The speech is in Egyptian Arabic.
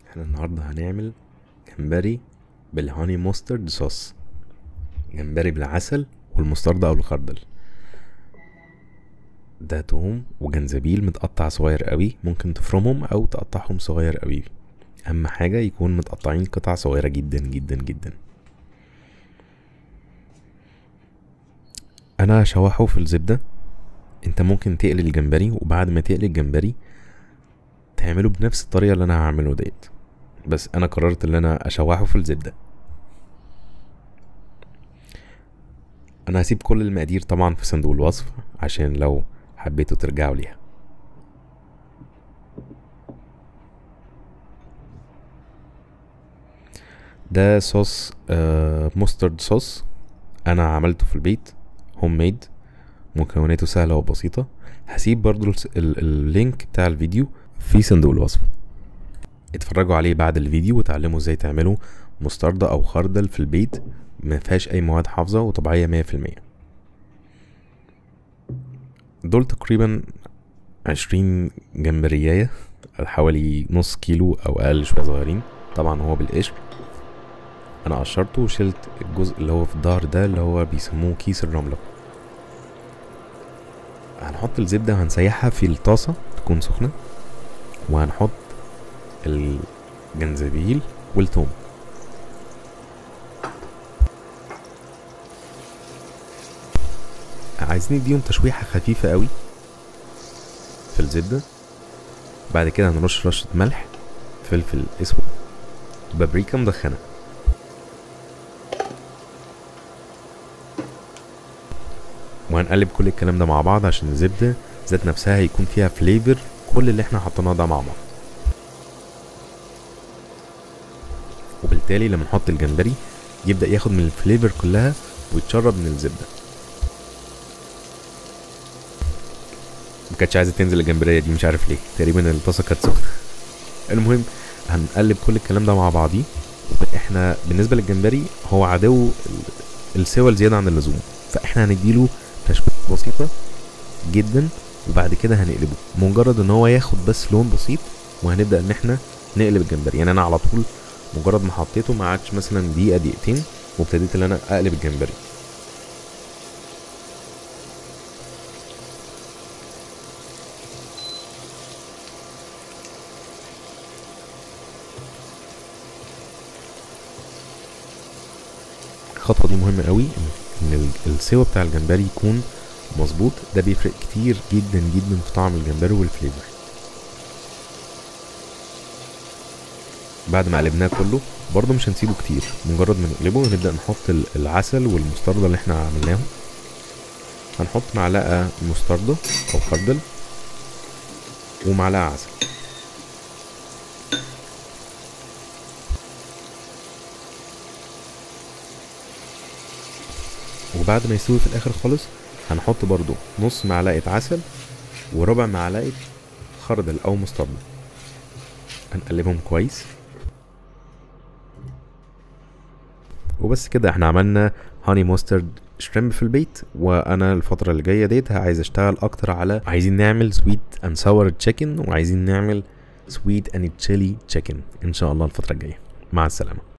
احنا النهارده هنعمل جمبري بالهاني ماسترد صوص جمبري بالعسل والمستردة او الخردل ده توم وجنزبيل متقطع صغير قوي ممكن تفرمهم او تقطعهم صغير قوي اهم حاجة يكون متقطعين قطع صغيرة جدا جدا جدا انا هشوحه في الزبدة انت ممكن تقلي الجمبري وبعد ما تقلي الجمبري تعمله بنفس الطريقة اللي انا هعمله ديت بس انا قررت ان انا اشوحه في الزبدة انا هسيب كل المقادير طبعا في صندوق الوصف عشان لو حبيتوا ترجعوا ليها ده صوص آه مسترد صوص انا عملته في البيت هوم ميد مكوناته سهلة وبسيطة هسيب برضو الس- ال- اللينك بتاع الفيديو في صندوق الوصف اتفرجوا عليه بعد الفيديو وتعلموا ازاي تعملوا مستردة او خردل في البيت ما فيهاش اي مواد حافظة وطبيعية مية في المية دول تقريبا عشرين جمبرياية حوالي نص كيلو او اقل شوية صغيرين طبعا هو بالقشر انا قشرته وشلت الجزء اللي هو في الظهر ده اللي هو بيسموه كيس الرملة هنحط الزبدة وهنسيحها في الطاسة تكون سخنة وهنحط الجنزبيل والثوم عايزين نديهم تشويحة خفيفة قوي في الزبدة بعد كده هنرش رشة ملح فلفل اسود بابريكا مدخنة وهنقلب كل الكلام ده مع بعض عشان الزبدة ذات نفسها هيكون فيها فليفر كل اللي احنا حطيناه ده مع بعض وبالتالي لما نحط الجمبري يبدأ ياخد من الفليفر كلها ويتشرب من الزبدة ما كانتش عايزة تنزل الجمبرية دي مش عارف ليه تقريبا الطاسة كانت سخنة المهم هنقلب كل الكلام ده مع بعضيه احنا بالنسبة للجمبري هو عدو ال- السوى الزيادة عن اللزوم فاحنا هنديله تشويحة بسيطة جدا وبعد كده هنقلبه مجرد ان هو ياخد بس لون بسيط وهنبدأ ان احنا نقلب الجمبري يعني انا على طول مجرد ما حطيته ما عادش مثلا دقيقة دقيقتين وابتديت ان انا اقلب الجمبري الخطوة دي مهمة قوي ان إن ال- السوا بتاع الجمبري يكون مظبوط ده بيفرق كتير جدا جدا في طعم الجمبري والفليفر بعد ما قلبناه كله برضه مش هنسيبه كتير مجرد ما نقلبه هنبدأ نحط ال- العسل والمستردة اللي احنا عملناهم هنحط معلقة مستردة أو خردل ومعلقة عسل وبعد ما يستوي في الآخر خالص هنحط برضو نص معلقة عسل وربع معلقة خردل أو مستردة هنقلبهم كويس وبس كده احنا عملنا هاني ماسترد شريمب في البيت وانا الفتره اللي جايه ديت عايز اشتغل اكتر على عايزين نعمل سويت اند ساور تشيكن وعايزين نعمل سويت اند تشيلي تشيكن ان شاء الله الفتره الجايه مع السلامه